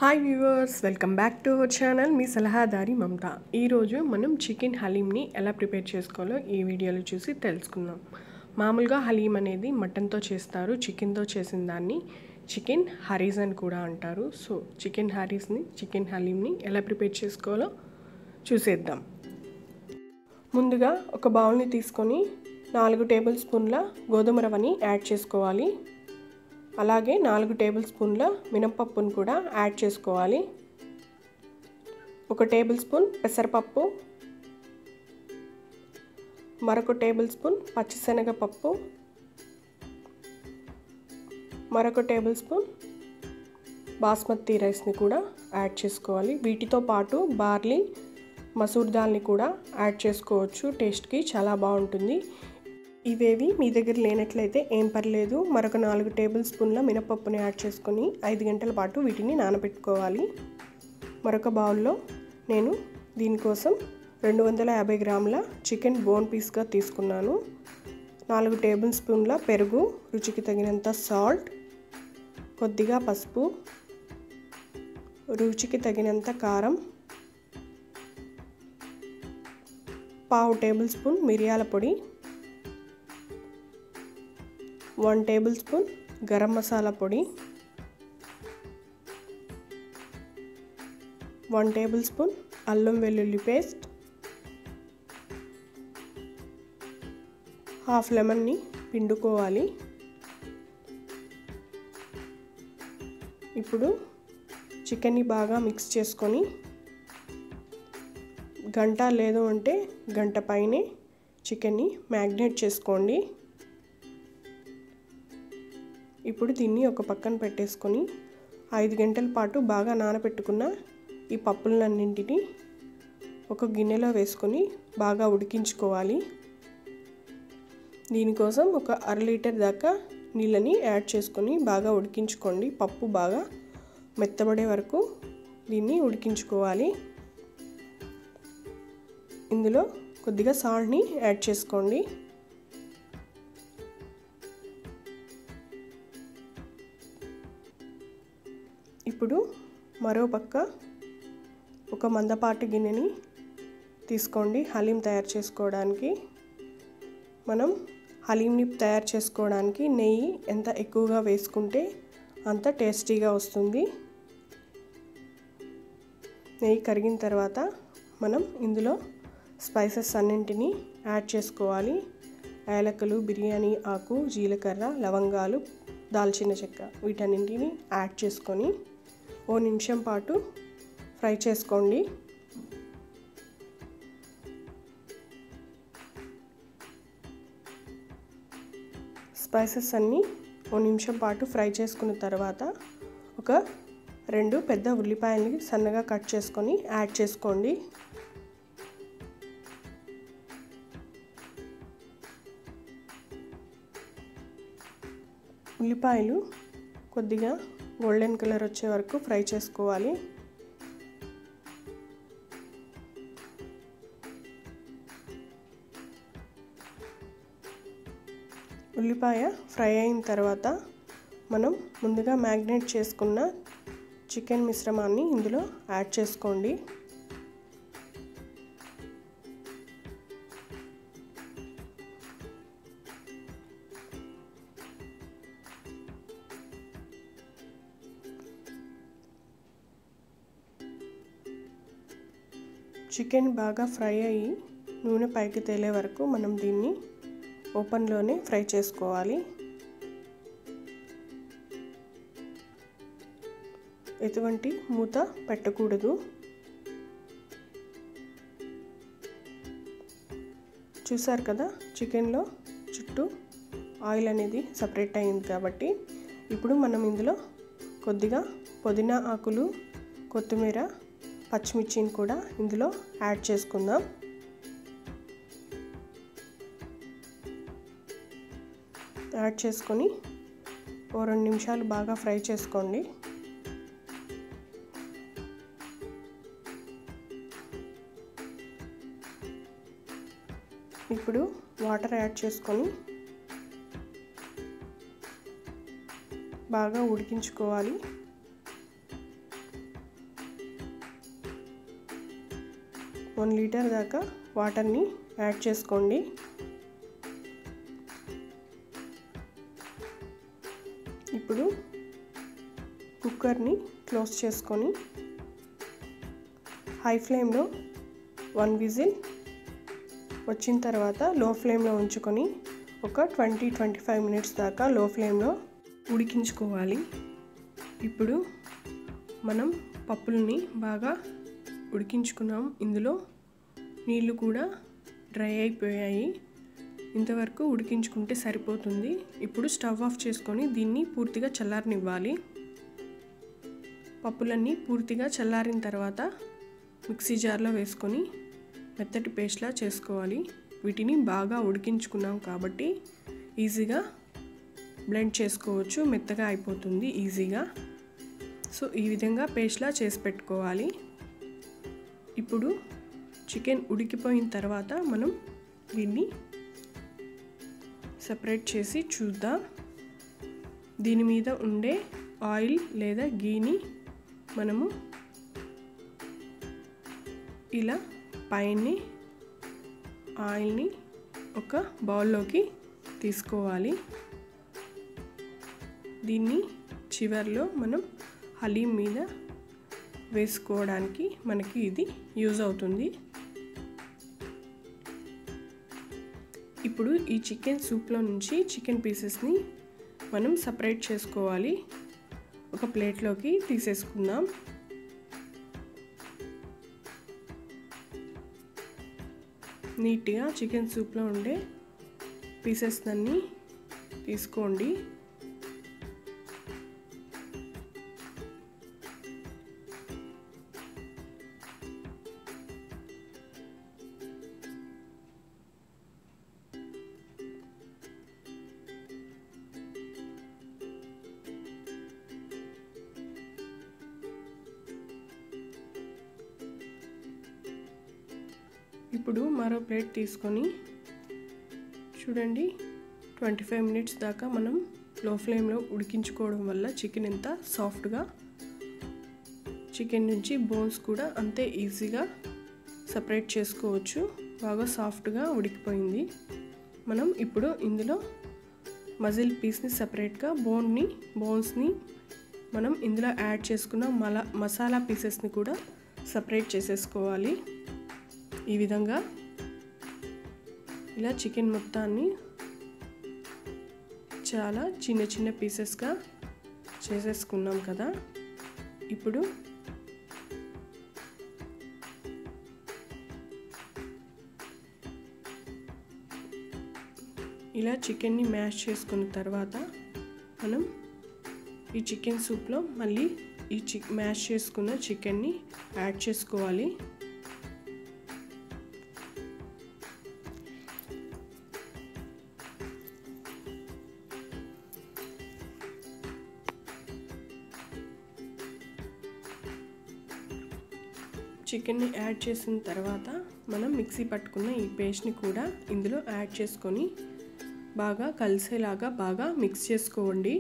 hi viewers welcome back to our channel మీ సలహాదారి మమత ఈరోజు మనం చికెన్ హలీంని ఎలా ప్రిపేర్ చేసుకోవాలో ఈ వీడియోలో చూసి తెలుసుకుందాం మామూలుగా హలీం అనేది మటన్తో చేస్తారు చికెన్తో చేసిన దాన్ని చికెన్ హరీస్ అని కూడా అంటారు సో చికెన్ హరీస్ని చికెన్ హలీంని ఎలా ప్రిపేర్ చేసుకోవాలో చూసేద్దాం ముందుగా ఒక బౌల్ని తీసుకొని నాలుగు టేబుల్ స్పూన్ల గోధుమ రవ్వని యాడ్ చేసుకోవాలి అలాగే నాలుగు టేబుల్ స్పూన్ల మినపప్పును కూడా యాడ్ చేసుకోవాలి ఒక టేబుల్ స్పూన్ పెసరపప్పు మరొక టేబుల్ స్పూన్ పచ్చిశనగపప్పు మరొక టేబుల్ స్పూన్ బాస్మతి రైస్ని కూడా యాడ్ చేసుకోవాలి వీటితో పాటు బార్లీ మసూర్ దాల్ని కూడా యాడ్ చేసుకోవచ్చు టేస్ట్కి చాలా బాగుంటుంది ఇవేవి మీ దగ్గర లేనట్లయితే ఏం పర్లేదు మరొక నాలుగు టేబుల్ స్పూన్ల మినపప్పుని యాడ్ చేసుకొని ఐదు గంటల పాటు వీటిని నానబెట్టుకోవాలి మరొక బౌల్లో నేను దీనికోసం రెండు వందల యాభై గ్రాముల చికెన్ బోన్ పీస్గా తీసుకున్నాను నాలుగు టేబుల్ స్పూన్ల పెరుగు రుచికి తగినంత సాల్ట్ కొద్దిగా పసుపు రుచికి తగినంత కారం పావు టేబుల్ స్పూన్ మిరియాల పొడి one tablespoon garam masala పొడి వన్ టేబుల్ స్పూన్ అల్లం వెల్లుల్లి పేస్ట్ హాఫ్ లెమన్ని పిండుకోవాలి ఇప్పుడు చికెన్ని బాగా మిక్స్ చేసుకొని గంట లేదు అంటే గంట పైనే చికెన్ని మ్యాగ్నేట్ చేసుకోండి ఇప్పుడు దీన్ని ఒక పక్కన పెట్టేసుకొని ఐదు గంటల పాటు బాగా నానబెట్టుకున్న ఈ పప్పులన్నింటినీ ఒక గిన్నెలో వేసుకొని బాగా ఉడికించుకోవాలి దీనికోసం ఒక అర లీటర్ దాకా నీళ్ళని యాడ్ చేసుకొని బాగా ఉడికించుకోండి పప్పు బాగా మెత్తబడే వరకు దీన్ని ఉడికించుకోవాలి ఇందులో కొద్దిగా సాల్ట్ని యాడ్ చేసుకోండి ఇప్పుడు మరో పక్క ఒక మందపాటి గిన్నెని తీసుకోండి హలీం తయారు చేసుకోవడానికి మనం హలీంని తయారు చేసుకోవడానికి నెయ్యి ఎంత ఎక్కువగా వేసుకుంటే అంత టేస్టీగా వస్తుంది నెయ్యి కరిగిన తర్వాత మనం ఇందులో స్పైసెస్ అన్నింటినీ యాడ్ చేసుకోవాలి యాలకులు బిర్యానీ ఆకు జీలకర్ర లవంగాలు దాల్చిన చెక్క వీటన్నింటిని యాడ్ చేసుకొని ఓ నిమిషం పాటు ఫ్రై చేసుకోండి స్పైసెస్ అన్నీ ఓ నిమిషం పాటు ఫ్రై చేసుకున్న తర్వాత ఒక రెండు పెద్ద ఉల్లిపాయలని సన్నగా కట్ చేసుకొని యాడ్ చేసుకోండి ఉల్లిపాయలు కొద్దిగా గోల్డెన్ కలర్ వచ్చే వరకు ఫ్రై చేసుకోవాలి ఉల్లిపాయ ఫ్రై అయిన తర్వాత మనం ముందుగా మ్యాగ్నేట్ చేసుకున్న చికెన్ మిశ్రమాన్ని ఇందులో యాడ్ చేసుకోండి చికెన్ బాగా ఫ్రై అయ్యి నూనె పైకి తేలే వరకు మనం దీన్ని ఓపెన్లోనే ఫ్రై చేసుకోవాలి ఎటువంటి మూత పెట్టకూడదు చూసారు కదా చికెన్లో చుట్టూ ఆయిల్ అనేది సపరేట్ అయింది కాబట్టి ఇప్పుడు మనం ఇందులో కొద్దిగా పుదీనా ఆకులు కొత్తిమీర పచ్చిమిర్చిని కూడా ఇందులో యాడ్ చేసుకుందాం యాడ్ చేసుకొని ఓ రెండు నిమిషాలు బాగా ఫ్రై చేసుకోండి ఇప్పుడు వాటర్ యాడ్ చేసుకొని బాగా ఉడికించుకోవాలి వన్ లీటర్ దాకా వాటర్ని యాడ్ చేసుకోండి ఇప్పుడు కుక్కర్ని క్లోజ్ చేసుకొని హై ఫ్లేమ్లో వన్ విజిల్ వచ్చిన తర్వాత లో ఫ్లేమ్లో ఉంచుకొని ఒక ట్వంటీ ట్వంటీ ఫైవ్ మినిట్స్ దాకా లో ఫ్లేమ్లో ఉడికించుకోవాలి ఇప్పుడు మనం పప్పుల్ని బాగా ఉడికించుకున్నాం ఇందులో నీళ్ళు కూడా డ్రై అయిపోయాయి ఇంతవరకు ఉడికించుకుంటే సరిపోతుంది ఇప్పుడు స్టవ్ ఆఫ్ చేసుకొని దీన్ని పూర్తిగా చల్లారనివ్వాలి పప్పులన్నీ పూర్తిగా చల్లారిన తర్వాత మిక్సీ జార్లో వేసుకొని మెత్తటి పేస్ట్లా చేసుకోవాలి వీటిని బాగా ఉడికించుకున్నాం కాబట్టి ఈజీగా బ్లెండ్ చేసుకోవచ్చు మెత్తగా అయిపోతుంది ఈజీగా సో ఈ విధంగా పేస్ట్లా చేసి పెట్టుకోవాలి ఇప్పుడు చికెన్ ఉడికిపోయిన తర్వాత మనం దీన్ని సపరేట్ చేసి చూద్దాం దీని మీద ఉండే ఆయిల్ లేదా గీని మనము ఇలా పైన ఆయిల్ని ఒక బౌల్లోకి తీసుకోవాలి దీన్ని చివర్లో మనం హలీం మీద వేసుకోవడానికి మనకి ఇది యూజ్ అవుతుంది ఇప్పుడు ఈ చికెన్ సూప్లో నుంచి చికెన్ పీసెస్ని మనం సపరేట్ చేసుకోవాలి ఒక ప్లేట్లోకి తీసేసుకుందాం నీట్గా చికెన్ సూప్లో ఉండే పీసెస్ అన్నీ తీసుకోండి ఇప్పుడు మరో ప్లేట్ తీసుకొని చూడండి ట్వంటీ ఫైవ్ మినిట్స్ దాకా మనం లో ఫ్లేమ్లో ఉడికించుకోవడం వల్ల చికెన్ ఎంత సాఫ్ట్గా చికెన్ నుంచి బోన్స్ కూడా అంతే ఈజీగా సపరేట్ చేసుకోవచ్చు బాగా సాఫ్ట్గా ఉడికిపోయింది మనం ఇప్పుడు ఇందులో మజిల్ పీస్ని సపరేట్గా బోన్ని బోన్స్ని మనం ఇందులో యాడ్ చేసుకున్న మలా మసాలా పీసెస్ని కూడా సపరేట్ చేసేసుకోవాలి ఈ విధంగా ఇలా చికెన్ మొత్తాన్ని చాలా చిన్న చిన్న పీసెస్గా చేసేసుకున్నాం కదా ఇప్పుడు ఇలా చికెన్ని మ్యాష్ చేసుకున్న తర్వాత మనం ఈ చికెన్ సూప్లో మళ్ళీ ఈ చి మ్యాష్ చేసుకున్న చికెన్ని యాడ్ చేసుకోవాలి చికెన్ని యాడ్ చేసిన తర్వాత మనం మిక్సీ పట్టుకున్న ఈ పేస్ట్ని కూడా ఇందులో యాడ్ చేసుకొని బాగా కలిసేలాగా బాగా మిక్స్ చేసుకోండి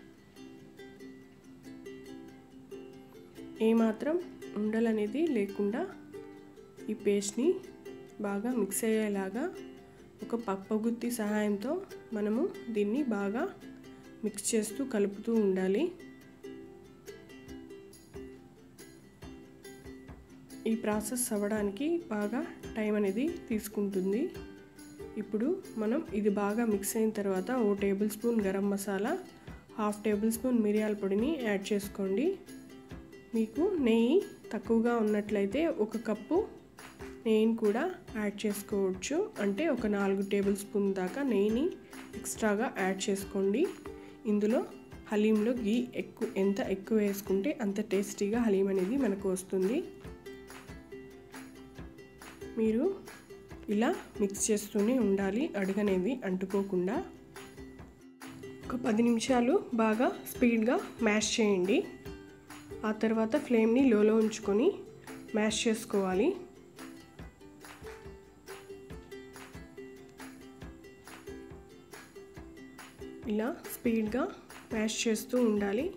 ఏమాత్రం ఉండలనేది లేకుండా ఈ పేస్ట్ని బాగా మిక్స్ అయ్యేలాగా ఒక పప్పగుత్తి సహాయంతో మనము దీన్ని బాగా మిక్స్ చేస్తూ కలుపుతూ ఉండాలి ఈ ప్రాసెస్ అవ్వడానికి బాగా టైం అనేది తీసుకుంటుంది ఇప్పుడు మనం ఇది బాగా మిక్స్ అయిన తర్వాత ఓ tablespoon garam masala half tablespoon మిరియాల పొడిని యాడ్ చేసుకోండి మీకు నెయ్యి తక్కువగా ఉన్నట్లయితే ఒక కప్పు నెయ్యిని కూడా యాడ్ చేసుకోవచ్చు అంటే ఒక నాలుగు టేబుల్ స్పూన్ దాకా నెయ్యిని ఎక్స్ట్రాగా యాడ్ చేసుకోండి ఇందులో హలీంలో గీ ఎక్కువ ఎంత ఎక్కువ వేసుకుంటే అంత టేస్టీగా హలీం అనేది మనకు వస్తుంది మీరు ఇలా మిక్స్ చేస్తూనే ఉండాలి అడుగనేది అంటుకోకుండా ఒక పది నిమిషాలు బాగా స్పీడ్గా మ్యాష్ చేయండి ఆ తర్వాత ఫ్లేమ్ని లోలో ఉంచుకొని మ్యాష్ చేసుకోవాలి ఇలా స్పీడ్గా మ్యాష్ చేస్తూ ఉండాలి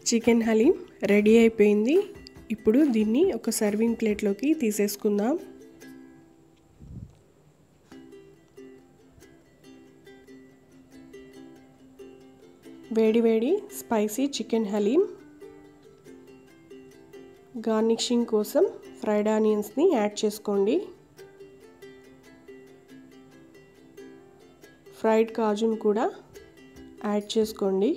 చికెన్ హలీం రెడీ అయిపోయింది ఇప్పుడు దీన్ని ఒక సర్వింగ్ ప్లేట్లోకి తీసేసుకుందాం వేడి వేడి స్పైసీ చికెన్ హలీం గార్నిషింగ్ కోసం ఫ్రైడ్ ఆనియన్స్ని యాడ్ చేసుకోండి ఫ్రైడ్ కాజును కూడా యాడ్ చేసుకోండి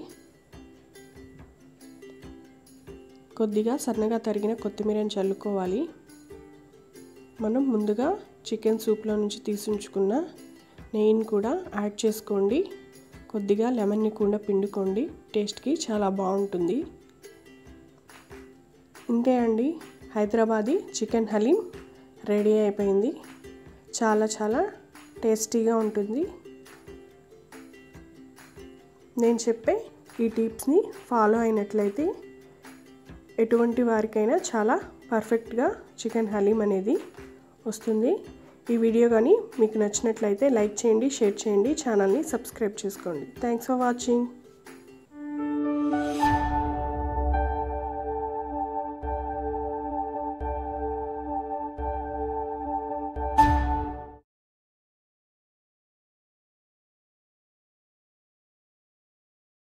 కొద్దిగా సన్నగా తరిగిన కొత్తిమీరని చల్లుకోవాలి మనం ముందుగా చికెన్ సూప్లో నుంచి తీసుంచుకున్న నెయ్యిని కూడా యాడ్ చేసుకోండి కొద్దిగా లెమన్ని కూడా పిండుకోండి టేస్ట్కి చాలా బాగుంటుంది ఇంతే అండి హైదరాబాదీ చికెన్ హలీం రెడీ అయిపోయింది చాలా చాలా టేస్టీగా ఉంటుంది నేను చెప్పే ఈ టిప్స్ని ఫాలో అయినట్లయితే ఎటువంటి వారికైనా చాలా పర్ఫెక్ట్గా చికెన్ హలీం అనేది వస్తుంది ఈ వీడియో కానీ మీకు నచ్చినట్లయితే లైక్ చేయండి షేర్ చేయండి ఛానల్ని సబ్స్క్రైబ్ చేసుకోండి థ్యాంక్స్ ఫర్ వాచింగ్